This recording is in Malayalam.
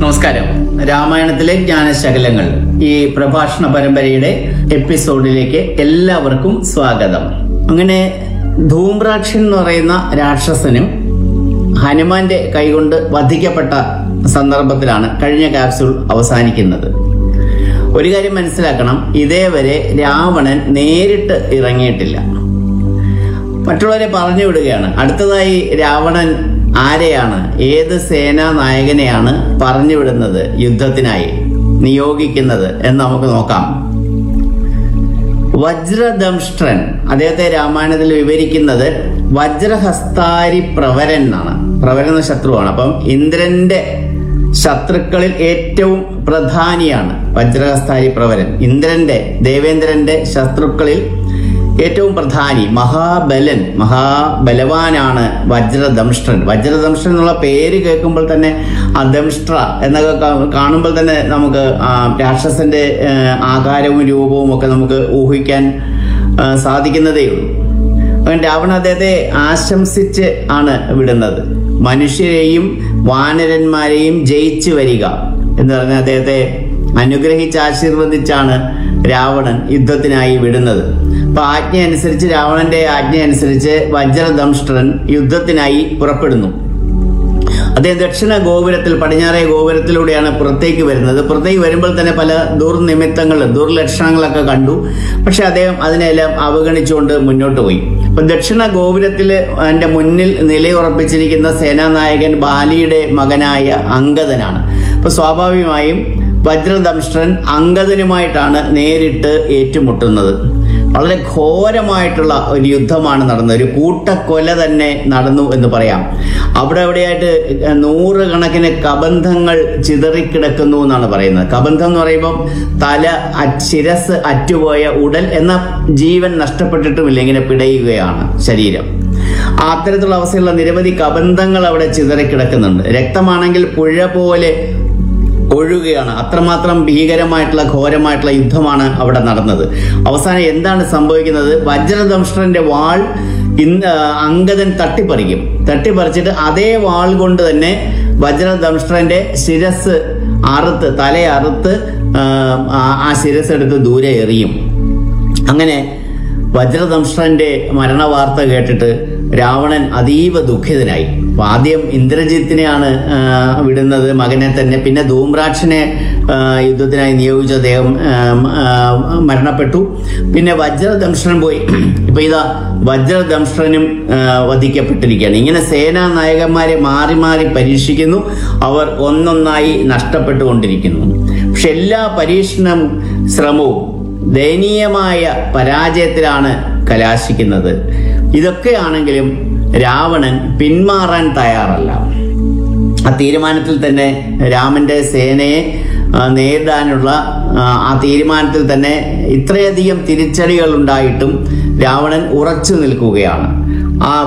നമസ്കാരം രാമായണത്തിലെ ജ്ഞാനശകലങ്ങൾ ഈ പ്രഭാഷണ പരമ്പരയുടെ എപ്പിസോഡിലേക്ക് എല്ലാവർക്കും സ്വാഗതം അങ്ങനെ ധൂമ്രാക്ഷൻ എന്ന് പറയുന്ന രാക്ഷസനും ഹനുമാന്റെ കൈകൊണ്ട് വധിക്കപ്പെട്ട സന്ദർഭത്തിലാണ് കഴിഞ്ഞ ക്യാപ്സ്യൂൾ അവസാനിക്കുന്നത് ഒരു കാര്യം മനസ്സിലാക്കണം ഇതേവരെ രാവണൻ നേരിട്ട് ഇറങ്ങിയിട്ടില്ല മറ്റുള്ളവരെ പറഞ്ഞു വിടുകയാണ് അടുത്തതായി രാവണൻ ആരെയാണ് ഏത് സേനാ നായകനെയാണ് പറഞ്ഞു വിടുന്നത് യുദ്ധത്തിനായി നിയോഗിക്കുന്നത് എന്ന് നമുക്ക് നോക്കാം വജ്രദംഷ്ട്രൻ അദ്ദേഹത്തെ രാമായണത്തിൽ വിവരിക്കുന്നത് വജ്രഹസ്താരി പ്രവരൻ എന്നാണ് പ്രവരൻ എന്ന ശത്രുവാണ് അപ്പം ഇന്ദ്രന്റെ ശത്രുക്കളിൽ ഏറ്റവും പ്രധാനിയാണ് വജ്രഹസ്താരി പ്രവരൻ ഇന്ദ്രന്റെ ദേവേന്ദ്രന്റെ ശത്രുക്കളിൽ ഏറ്റവും പ്രധാനി മഹാബലൻ മഹാബലവാനാണ് വജ്രദംഷ്ട്രൻ വജ്രദംഷ്ട്രൻ എന്നുള്ള പേര് കേൾക്കുമ്പോൾ തന്നെ ആ ദംഷ്ട്ര എന്നൊക്കെ കാ- കാണുമ്പോൾ തന്നെ നമുക്ക് ആ രാക്ഷസന്റെ ആ, ആകാരവും രൂപവും ഒക്കെ നമുക്ക് ഊഹിക്കാൻ ആ, സാധിക്കുന്നതേ ഉള്ളൂ അങ്ങനെ രാവണ അദ്ദേഹത്തെ ആശംസിച്ച് ആണ് വിടുന്നത് മനുഷ്യരെയും വാനരന്മാരെയും ജയിച്ചു വരിക എന്ന് പറഞ്ഞ അദ്ദേഹത്തെ അനുഗ്രഹിച്ച് ആശീർവദിച്ചാണ് രാവണൻ യുദ്ധത്തിനായി വിടുന്നത് അപ്പൊ ആജ്ഞ അനുസരിച്ച് രാവണന്റെ ആജ്ഞ അനുസരിച്ച് വജ്രദംഷ്ട്രൻ യുദ്ധത്തിനായി പുറപ്പെടുന്നു അദ്ദേഹം ദക്ഷിണ ഗോപുരത്തിൽ പടിഞ്ഞാറേ ഗോപുരത്തിലൂടെയാണ് പുറത്തേക്ക് വരുന്നത് പുറത്തേക്ക് വരുമ്പോൾ തന്നെ പല ദുർനിമിത്തങ്ങൾ ദുർലക്ഷണങ്ങളൊക്കെ കണ്ടു പക്ഷെ അദ്ദേഹം അതിനെല്ലാം അവഗണിച്ചുകൊണ്ട് മുന്നോട്ട് പോയി അപ്പൊ ദക്ഷിണ ഗോപുരത്തിൽ എന്റെ മുന്നിൽ നിലയുറപ്പിച്ചിരിക്കുന്ന സേനാനായകൻ ബാലിയുടെ മകനായ അങ്കദനാണ് അപ്പൊ സ്വാഭാവികമായും വജ്രദംഷ്ട്രൻ അങ്കദനുമായിട്ടാണ് നേരിട്ട് ഏറ്റുമുട്ടുന്നത് വളരെ ഘോരമായിട്ടുള്ള ഒരു യുദ്ധമാണ് നടന്നത് ഒരു കൂട്ടക്കൊല തന്നെ നടന്നു എന്ന് പറയാം അവിടെ അവിടെയായിട്ട് നൂറുകണക്കിന് കബന്ധങ്ങൾ ചിതറിക്കിടക്കുന്നു എന്നാണ് പറയുന്നത് കബന്ധം എന്ന് പറയുമ്പോൾ തല അ- ശിരസ് അറ്റുപോയ ഉടൽ എന്ന ജീവൻ നഷ്ടപ്പെട്ടിട്ടുമില്ല ഇങ്ങനെ പിടയുകയാണ് ശരീരം ആ അത്തരത്തിലുള്ള അവസ്ഥയുള്ള നിരവധി കബന്ധങ്ങൾ അവിടെ ചിതറിക്കിടക്കുന്നുണ്ട് രക്തമാണെങ്കിൽ പുഴ പോലെ ഒഴുകുകയാണ് അത്രമാത്രം ഭീകരമായിട്ടുള്ള ഘോരമായിട്ടുള്ള യുദ്ധമാണ് അവിടെ നടന്നത് അവസാനം എന്താണ് സംഭവിക്കുന്നത് വജ്രദംഷ്ട്രന്റെ വാൾ ഇന്ന് അങ്കദൻ തട്ടിപ്പറിക്കും തട്ടിപ്പറിച്ചിട്ട് അതേ വാൾ കൊണ്ട് തന്നെ വജ്രദംഷ്ട്രന്റെ ശിരസ് അറുത്ത് തല അറുത്ത് ആ, ആ- ആ ശിരസ് എടുത്ത് ദൂരെ എറിയും അങ്ങനെ വജ്രദംഷ്ട്രന്റെ മരണവാർത്ത കേട്ടിട്ട് രാവണൻ അതീവ ദുഃഖിതനായി അപ്പൊ ആദ്യം ഇന്ദ്രജിത്തിനെയാണ് ആ, വിടുന്നത് മകനെ തന്നെ പിന്നെ ധൂമ്രാക്ഷനെ ആ, യുദ്ധത്തിനായി നിയോഗിച്ച അദ്ദേഹം ആ, ആ, മരണപ്പെട്ടു പിന്നെ വജ്രദംഷ്ട്രൻ പോയി ഇപ്പൊ ഇതാ വജ്രദംഷ്ട്രനും ആ, വധിക്കപ്പെട്ടിരിക്കുകയാണ് ഇങ്ങനെ സേനാ നായകന്മാരെ മാറി മാറി പരീക്ഷിക്കുന്നു അവർ ഒന്നൊന്നായി നഷ്ടപ്പെട്ടുകൊണ്ടിരിക്കുന്നു പക്ഷെ എല്ലാ പരീക്ഷണം ശ്രമവും ദയനീയമായ പരാജയത്തിലാണ് കലാശിക്കുന്നത് ഇതൊക്കെയാണെങ്കിലും രാവണൻ പിന്മാറാൻ തയ്യാറല്ല ആ തീരുമാനത്തിൽ തന്നെ രാമന്റെ സേനയെ ആ, നേരിടാനുള്ള ആ, ആ തീരുമാനത്തിൽ തന്നെ ഇത്രയധികം തിരിച്ചടികൾ ഉണ്ടായിട്ടും രാവണൻ ഉറച്ചു നിൽക്കുകയാണ് ആ